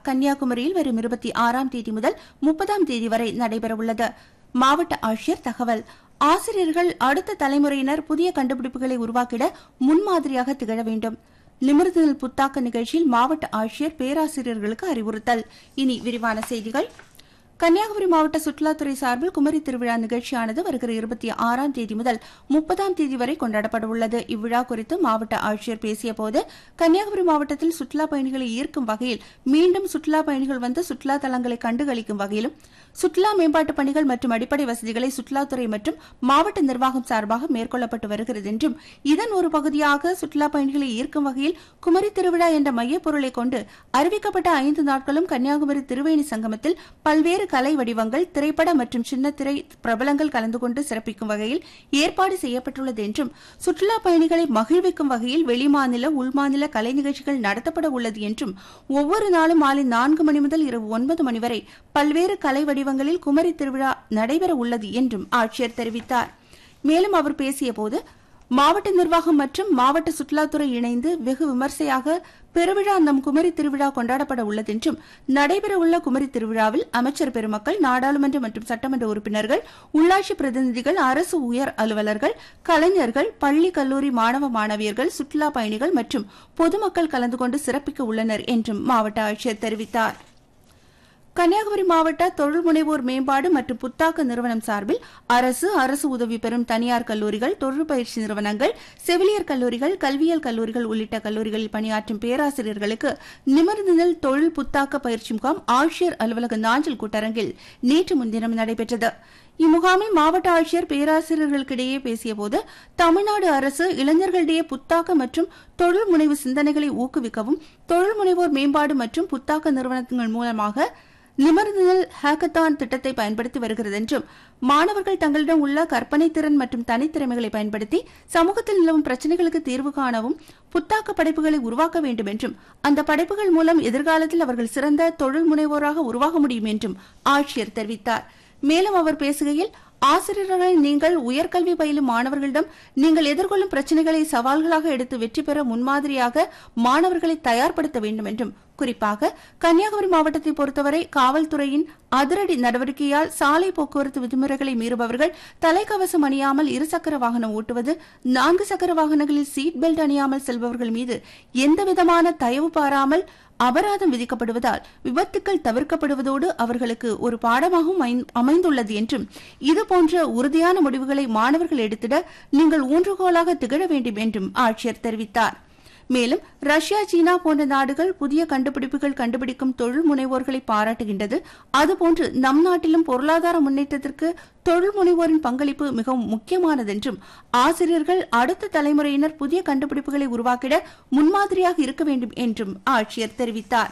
கன்னியாகுமரியில் வரும் இருபத்தி ஆறாம் தேதி முதல் முப்பதாம் தேதி வரை நடைபெறவுள்ளது மாவட்ட ஆட்சியர் தகவல் ஆசிரியர்கள் அடுத்த தலைமுறையினர் புதிய கண்டுபிடிப்புகளை உருவாக்கிட முன்மாதிரியாக திகழ வேண்டும் நிமிர்ந்துதல் புத்தாக்க நிகழ்ச்சியில் மாவட்ட ஆட்சியர் பேராசிரியர்களுக்கு அறிவுறுத்தல் இனி விரிவான செய்திகள் கன்னியாகுமரி மாவட்ட சுற்றுலாத்துறை சார்பில் குமரி திருவிழா நிகழ்ச்சியானது வருகிற இருபத்தி ஆறாம் தேதி முதல் முப்பதாம் தேதி வரை கொண்டாடப்பட உள்ளது இவ்விழா குறித்து மாவட்ட ஆட்சியர் பேசியபோது கன்னியாகுமரி மாவட்டத்தில் சுற்றுலா பயணிகளை ஈர்க்கும் வகையில் மீண்டும் சுற்றுலா பயணிகள் வந்து சுற்றுலா தலங்களை கண்டுகளிக்கும் வகையிலும் சுற்றுலா மேம்பாட்டு பணிகள் மற்றும் அடிப்படை வசதிகளை சுற்றுலாத்துறை மற்றும் மாவட்ட நிர்வாகம் சார்பாக மேற்கொள்ளப்பட்டு வருகிறது என்றும் இதன் ஒரு பகுதியாக சுற்றுலா பயணிகளை ஈர்க்கும் வகையில் குமரி திருவிழா என்ற மையப்பொருளை கொண்டு அறிவிக்கப்பட்ட ஐந்து நாட்களும் கன்னியாகுமரி திருவேணி சங்கமத்தில் பல்வேறு கலை வடிவங்கள் திரைப்பட மற்றும் சின்னத்திரை பிரபலங்கள் கலந்து கொண்டு சிறப்பிக்கும் வகையில் ஏற்பாடு செய்யப்பட்டுள்ளது என்றும் சுற்றுலா பயணிகளை மகிழ்விக்கும் வகையில் வெளிமாநில உள்மாநில கலை நிகழ்ச்சிகள் நடத்தப்பட உள்ளது என்றும் ஒவ்வொரு நாளும் மாலை நான்கு மணி முதல் இரவு ஒன்பது மணி வரை பல்வேறு கலை வடிவங்களில் குமரி திருவிழா நடைபெற உள்ளது என்றும் ஆட்சியர் தெரிவித்தார் மேலும் அவர் பேசியபோது மாவட்ட நிர்வாகம் மற்றும் மாவட்ட சுற்றுலாத்துறை இணைந்து வெகு விமர்சையாக பெருவிழா நம் குமரி திருவிழா கொண்டாடப்பட உள்ளதென்றும் நடைபெறவுள்ள குமரி திருவிழாவில் அமைச்சர் பெருமக்கள் நாடாளுமன்ற மற்றும் சட்டமன்ற உறுப்பினர்கள் உள்ளாட்சி பிரதிநிதிகள் அரசு உயர் அலுவலர்கள் கலைஞர்கள் பள்ளி கல்லூரி மாணவ மாணவியர்கள் சுற்றுலா பயணிகள் மற்றும் பொதுமக்கள் கலந்து கொண்டு சிறப்பிக்க உள்ளனர் என்றும் மாவட்ட ஆட்சியர் தெரிவித்தார் கன்னியாகுமரி மாவட்ட தொழில் முனைவோர் மேம்பாடு மற்றும் புத்தாக்க நிறுவனம் சார்பில் அரசு அரசு உதவி பெறும் தனியார் கல்லூரிகள் தொழில் பயிற்சி நிறுவனங்கள் செவிலியர் கல்லூரிகள் கல்வியியல் கல்லூரிகள் உள்ளிட்ட கல்லூரிகளில் பணியாற்றும் பேராசிரியர்களுக்கு நிமிர்ந்துதல் தொழில் புத்தாக்க பயிற்சி முகாம் ஆட்சியர் அலுவலக நாஞ்சல் கூட்டரங்கில் நேற்று முன்தினம் நடைபெற்றது இம்முகாமில் மாவட்ட ஆட்சியர் பேராசிரியர்களுக்கிடையே பேசியபோது தமிழ்நாடு அரசு இளைஞர்களிடையே புத்தாக்க மற்றும் தொழில் முனைவு சிந்தனைகளை ஊக்குவிக்கவும் தொழில் முனைவோர் மேம்பாடு மற்றும் புத்தாக்க நிறுவனங்கள் மூலமாக நிமிர்ந்துதல் ஹேக்கத்தான் திட்டத்தை பயன்படுத்தி வருகிறது என்றும் மாணவர்கள் தங்களிடம் உள்ள கற்பனை திறன் மற்றும் தனித்திறமைகளை பயன்படுத்தி சமூகத்தில் நிலவும் பிரச்சினைகளுக்கு தீர்வு காணவும் புத்தாக்க படைப்புகளை உருவாக்க வேண்டும் என்றும் அந்த படைப்புகள் மூலம் எதிர்காலத்தில் அவர்கள் சிறந்த தொழில் முனைவோராக உருவாக முடியும் என்றும் ஆட்சியர் தெரிவித்தார் மேலும் அவர் பேசுகையில் ஆசிரியர்களை நீங்கள் உயர்கல்வி பயிலும் மாணவர்களிடம் நீங்கள் எதிர்கொள்ளும் பிரச்சினைகளை சவால்களாக எடுத்து வெற்றி பெற முன்மாதிரியாக மாணவர்களை தயார்படுத்த வேண்டும் என்றும் குறிப்பாக கன்னியாகுமரி மாவட்டத்தை பொறுத்தவரை காவல்துறையின் அதிரடி நடவடிக்கையால் சாலை போக்குவரத்து விதிமுறைகளை மீறுபவர்கள் தலைக்கவசம் அணியாமல் இருசக்கர வாகனம் ஓட்டுவது நான்கு சக்கர வாகனங்களில் சீட் பெல்ட் அணியாமல் செல்பவர்கள் மீது எந்தவிதமான தயவு பாராமல் அபராதம் விதிக்கப்படுவதால் விபத்துக்கள் தவிர்க்கப்படுவதோடு அவர்களுக்கு ஒரு பாடமாகவும் அமைந்துள்ளது என்றும் இதுபோன்ற உறுதியான முடிவுகளை மாணவர்கள் எடுத்திட நீங்கள் ஊன்றுகோலாக திகழ வேண்டும் என்றும் ஆட்சியர் தெரிவித்தார் மேலும் ரஷ்யா சீனா போன்ற நாடுகள் புதிய கண்டுபிடிப்புகள் கண்டுபிடிக்கும் தொழில் முனைவோர்களை பாராட்டுகின்றது அதுபோன்று நம் நாட்டிலும் பொருளாதார முன்னேற்றத்திற்கு தொழில் முனைவோரின் பங்களிப்பு மிகவும் முக்கியமானதென்றும் ஆசிரியர்கள் அடுத்த தலைமுறையினர் புதிய கண்டுபிடிப்புகளை உருவாக்கிட முன்மாதிரியாக இருக்க வேண்டும் என்றும் ஆட்சியர் தெரிவித்தார்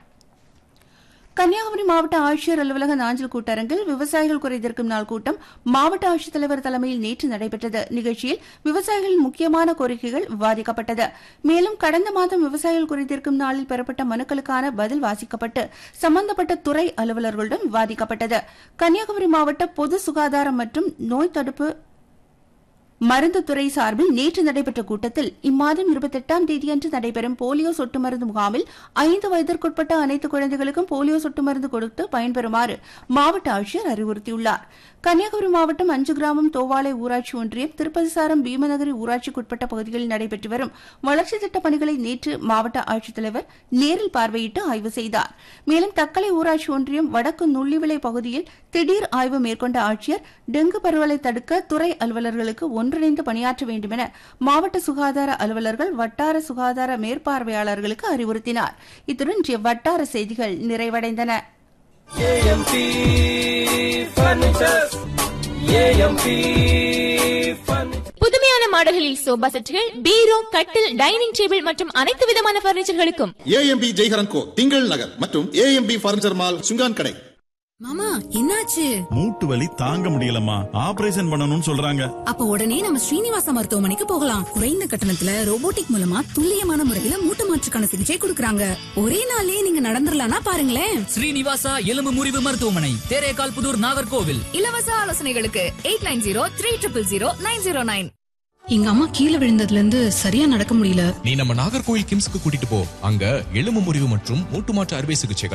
கன்னியாகுமரி மாவட்ட ஆட்சியர் அலுவலக நாஞ்சல் கூட்டரங்கில் விவசாயிகள் குறைதீர்க்கும் நாள் கூட்டம் மாவட்ட ஆட்சித்தலைவர் தலைமையில் நேற்று நடைபெற்றது நிகழ்ச்சியில் விவசாயிகளின் முக்கியமான கோரிக்கைகள் விவாதிக்கப்பட்டது மேலும் கடந்த மாதம் விவசாயிகள் குறைதீர்க்கும் நாளில் பெறப்பட்ட மனுக்களுக்கான பதில் வாசிக்கப்பட்டு சம்பந்தப்பட்ட துறை அலுவலர்களுடன் விவாதிக்கப்பட்டது கன்னியாகுமரி மாவட்ட பொது சுகாதாரம் மற்றும் நோய் தடுப்பு மருந்து துறை சார்பில் நேற்று நடைபெற்ற கூட்டத்தில் இம்மாதம் இருபத்தெட்டாம் தேதியன்று நடைபெறும் போலியோ சொட்டு மருந்து முகாமில் ஐந்து வயதிற்குட்பட்ட அனைத்து குழந்தைகளுக்கும் போலியோ சொட்டு மருந்து கொடுத்து பயன்பெறுமாறு மாவட்ட ஆட்சியர் அறிவுறுத்தியுள்ளார் கன்னியாகுமரி மாவட்டம் அஞ்சு கிராமம் தோவாலை ஊராட்சி ஒன்றியம் திருப்பதிசாரம் பீமநகரி ஊராட்சிக்குட்பட்ட பகுதிகளில் நடைபெற்று வரும் வளர்ச்சித் திட்டப் பணிகளை நேற்று மாவட்ட ஆட்சித்தலைவர் நேரில் பார்வையிட்டு ஆய்வு செய்தார் மேலும் தக்கலை ஊராட்சி ஒன்றியம் வடக்கு நுள்ளிவிளை பகுதியில் திடீர் ஆய்வு மேற்கொண்ட ஆட்சியர் டெங்கு பரவலை தடுக்க துறை அலுவலர்களுக்கு ஒன்றிணைந்து பணியாற்ற வேண்டும் என மாவட்ட சுகாதார அலுவலர்கள் வட்டார சுகாதார மேற்பார்வையாளர்களுக்கு அறிவுறுத்தினார் இத்துடன் இன்றைய வட்டார செய்திகள் நிறைவடைந்தன ஏஎம்பி ஃபர்னிச்சர்ஸ் ஏஎம்பி ஃபர்னிச்சர் புதுமையான மாடல்களில் சோபா செட்டுகள் பீரோ கட்டில் டைனிங் டேபிள் மற்றும் அனைத்து விதமான பர்னிச்சர்களுக்கும் ஏஎம்பி ஜெய்ஹரன் கோ திங்கள் நகர் மற்றும் ஏஎம்பி பர்னிச்சர் மால் சுங்கான் கடை மாமா என்னாச்சு மூட்டு வலி தாங்க முடியலம்மா ஆபரேஷன் பண்ணணும்னு சொல்றாங்க அப்ப உடனே நம்ம ஸ்ரீனிவாசா மருத்துவமனைக்கு போகலாம் குறைந்த கட்டணத்துல ரோபோட்டிக் மூலமா துல்லியமான முறையில மூட்டு மாற்றுக்கான சிகிச்சை கொடுக்கறாங்க ஒரே நாள்லயே நீங்க நடந்துடலாம்னா பாருங்களேன் ஸ்ரீனிவாசா எலும்பு முறிவு மருத்துவமனை தேரேகால் புதூர் நாகர்கோவில் இலவச ஆலோசனைகளுக்கு eight nine zero three triple zero nine zero nine எங்க அம்மா கீழே விழுந்ததுல இருந்து சரியா நடக்க முடியல நீ நம்ம நாகர்கோயில் கிம்ஸ்க்கு கூட்டிட்டு போ அங்க எலும்பு முறிவு மற்றும் மூட்டு மாற்று அறுவை சிகிச்சைகள்